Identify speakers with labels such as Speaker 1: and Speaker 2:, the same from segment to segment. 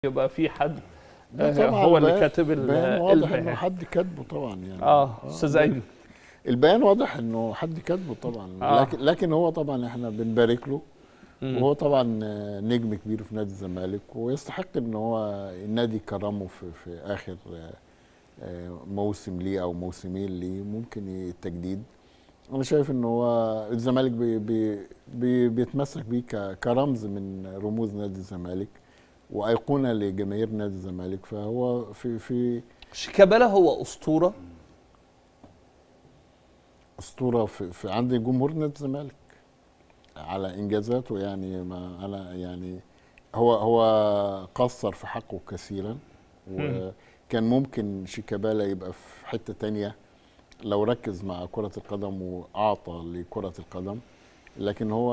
Speaker 1: يبقى في حد
Speaker 2: ده
Speaker 1: آه،
Speaker 2: طبعاً
Speaker 1: هو اللي
Speaker 2: بيان-
Speaker 1: كاتب ال-
Speaker 2: بيان واضح انه
Speaker 1: البيان
Speaker 2: حد كاتبه طبعا يعني
Speaker 1: اه استاذ ايمن
Speaker 2: البيان واضح انه حد كاتبه طبعا
Speaker 1: آه.
Speaker 2: لكن لكن هو طبعا احنا بنبارك له
Speaker 1: مم.
Speaker 2: وهو طبعا آه، نجم كبير في نادي الزمالك ويستحق ان هو النادي كرمه في في اخر آه، آه، موسم ليه او موسمين ليه ممكن التجديد انا شايف ان هو الزمالك بي بي بي بيتمسك بيه ك- كرمز من رموز نادي الزمالك وايقونه لجماهير نادي الزمالك فهو في في
Speaker 1: شيكابالا هو اسطوره
Speaker 2: اسطوره في, في عند جمهور نادي الزمالك على انجازاته يعني ما انا يعني هو هو قصر في حقه كثيرا وكان ممكن شيكابالا يبقى في حته تانية لو ركز مع كره القدم واعطى لكره القدم لكن هو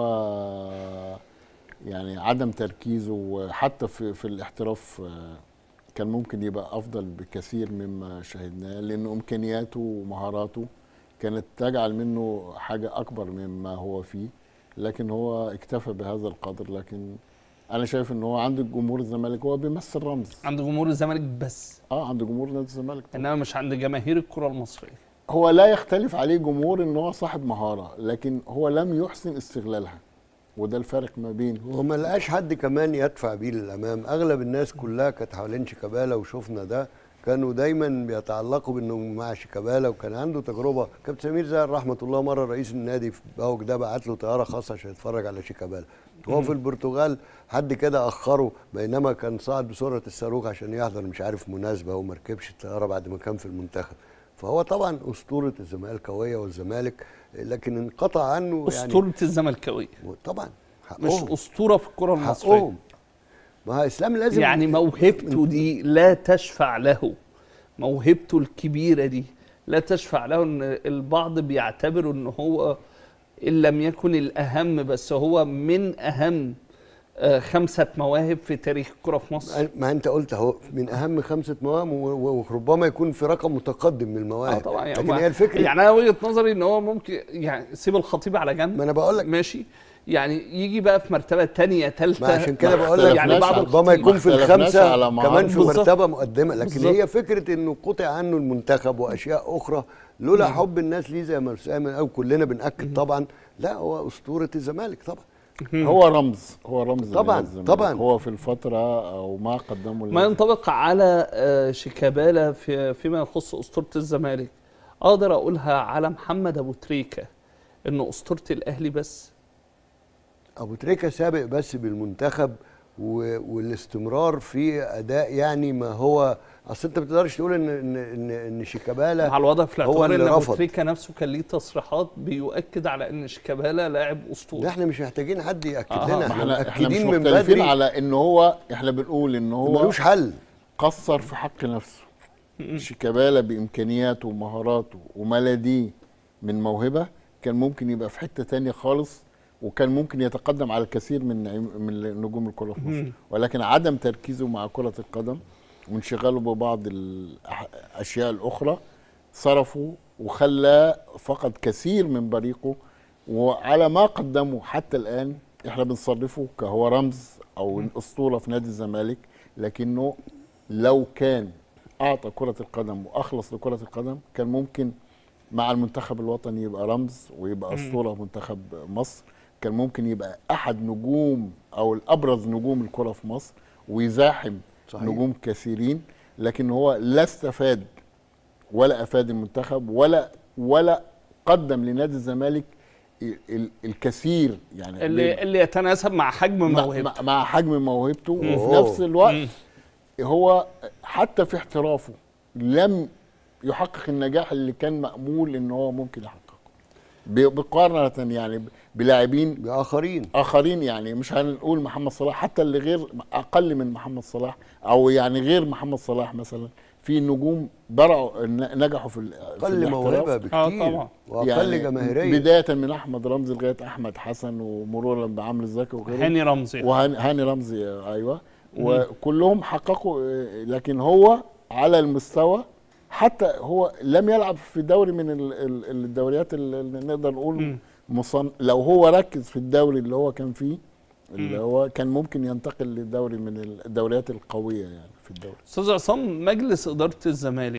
Speaker 2: يعني عدم تركيزه وحتى في في الاحتراف آه، كان ممكن يبقى افضل بكثير مما شاهدناه لان امكانياته ومهاراته كانت تجعل منه حاجه اكبر مما هو فيه لكن هو اكتفى بهذا القدر لكن انا شايف ان هو عند جمهور الزمالك هو بيمثل رمز
Speaker 1: عند جمهور الزمالك بس
Speaker 2: اه عند جمهور نادي الزمالك طبعاً.
Speaker 1: انما مش عند جماهير الكره المصريه
Speaker 2: هو لا يختلف عليه جمهور ان هو صاحب مهاره لكن هو لم يحسن استغلالها وده الفرق ما بين
Speaker 3: وما لقاش حد كمان يدفع بيه للامام اغلب الناس كلها كانت حوالين شيكابالا وشفنا ده كانوا دايما بيتعلقوا بانه مع شيكابالا وكان عنده تجربه كابتن سمير زاهر رحمه الله مره رئيس النادي في باوك ده بعت له طياره خاصه عشان يتفرج على شيكابالا وهو في البرتغال حد كده اخره بينما كان صعد بسرعه الصاروخ عشان يحضر مش عارف مناسبه وما ركبش الطياره بعد ما كان في المنتخب فهو طبعا اسطوره الزمالكاويه والزمالك لكن انقطع عنه يعني
Speaker 1: اسطوره الزملكاويه
Speaker 3: طبعا
Speaker 1: مش
Speaker 3: حقهم
Speaker 1: اسطوره في الكره المصريه
Speaker 3: حقهم ما هو اسلام لازم
Speaker 1: يعني موهبته دي لا تشفع له موهبته الكبيره دي لا تشفع له ان البعض بيعتبر ان هو ان لم يكن الاهم بس هو من اهم آه، خمسه مواهب في تاريخ الكره في مصر
Speaker 3: ما انت قلت اهو من اهم خمسه مواهب و- و- وربما يكون في رقم متقدم من
Speaker 1: اه
Speaker 3: المواهب
Speaker 1: طبعا يعني
Speaker 3: لكن
Speaker 1: هو-
Speaker 3: هي الفكره
Speaker 1: يعني انا وجهه نظري ان هو ممكن يعني سيب الخطيب على جنب
Speaker 3: ما انا بقول لك
Speaker 1: ماشي يعني يجي بقى في مرتبه تانية ثالثه
Speaker 3: ما عشان كده
Speaker 2: ما
Speaker 3: بقول لك
Speaker 1: يعني بعض
Speaker 2: اختلفناش
Speaker 3: ربما
Speaker 2: ما
Speaker 3: يكون في
Speaker 2: اختلفناش
Speaker 3: الخمسه
Speaker 2: على مهارة.
Speaker 3: كمان في
Speaker 1: بالظبط.
Speaker 3: مرتبه مقدمه لكن
Speaker 1: بالظبط.
Speaker 3: هي فكره انه قطع عنه المنتخب واشياء اخرى لولا حب الناس ليه زي ما استاذ ايمن او كلنا بناكد طبعا لا هو اسطوره الزمالك طبعا
Speaker 2: هو رمز هو رمز
Speaker 3: طبعاً،
Speaker 2: لنادي الزمالك.
Speaker 3: طبعاً.
Speaker 2: هو في الفتره او ما قدمه
Speaker 1: ما
Speaker 2: لل-
Speaker 1: ينطبق على آه، شيكابالا في فيما يخص اسطوره الزمالك اقدر اقولها على محمد ابو تريكه انه اسطوره الاهلي بس
Speaker 3: ابو تريكه سابق بس بالمنتخب و... والاستمرار في اداء يعني ما هو اصل انت ما تقدرش تقول ان ان ان, إن شيكابالا
Speaker 1: مع الوضع في
Speaker 3: هو
Speaker 1: الاعتبار ان
Speaker 3: اللي
Speaker 1: ابو
Speaker 3: رفض.
Speaker 1: تريكه نفسه كان ليه تصريحات بيؤكد على ان شيكابالا لاعب
Speaker 3: ده
Speaker 1: اسطوري
Speaker 3: احنا مش محتاجين حد ياكد
Speaker 1: آه،
Speaker 3: لنا
Speaker 2: ما
Speaker 3: احنا
Speaker 2: احنا احنا مش
Speaker 3: متاكدين من
Speaker 2: مختلفين
Speaker 3: بدري
Speaker 2: على ان هو احنا بنقول ان هو
Speaker 3: ملوش حل
Speaker 2: قصر في حق نفسه شيكابالا بامكانياته ومهاراته وما لديه من موهبه كان ممكن يبقى في حته تانية خالص وكان ممكن يتقدم على الكثير من نعيم- من نجوم الكره في مصر ولكن عدم تركيزه مع كره القدم وانشغاله ببعض الاشياء الاخرى صرفه وخلى فقد كثير من بريقه وعلى ما قدمه حتى الان احنا بنصرفه كهو رمز او اسطوره في نادي الزمالك لكنه لو كان اعطى كره القدم واخلص لكره القدم كان ممكن مع المنتخب الوطني يبقى رمز ويبقى اسطوره في منتخب مصر كان ممكن يبقى احد نجوم او الابرز نجوم الكره في مصر ويزاحم
Speaker 3: صحيح.
Speaker 2: نجوم كثيرين لكن هو لا استفاد ولا افاد المنتخب ولا ولا قدم لنادي الزمالك ال- ال- الكثير يعني
Speaker 1: اللي اللي يتناسب مع حجم
Speaker 2: مع,
Speaker 1: موهبته
Speaker 2: مع- مع حجم موهبته وفي
Speaker 3: أوه.
Speaker 2: نفس الوقت هو حتى في احترافه لم يحقق النجاح اللي كان مأمول ان هو ممكن يحققه ب- مقارنة يعني ب- بلاعبين
Speaker 3: باخرين
Speaker 2: اخرين يعني مش هنقول محمد صلاح حتى اللي غير اقل من محمد صلاح او يعني غير محمد صلاح مثلا في نجوم برعوا ن- نجحوا في ال- في
Speaker 3: اقل
Speaker 2: الاحتراف.
Speaker 3: موهبه بكتير
Speaker 1: آه، طبعا.
Speaker 3: واقل جماهيريه
Speaker 2: بدايه من احمد رمزي لغايه احمد حسن ومرورا بعمرو زكي وغيره
Speaker 1: هاني رمزي
Speaker 2: وهاني هاني رمزي آه، ايوه وكلهم حققوا آه، لكن هو على المستوى حتى هو لم يلعب في دوري من ال- ال- الدوريات اللي نقدر نقول مصن... لو هو ركز في الدوري اللي هو كان فيه اللي هو كان ممكن ينتقل لدوري من الدوريات القويه يعني في الدوري
Speaker 1: استاذ عصام مجلس اداره الزمالك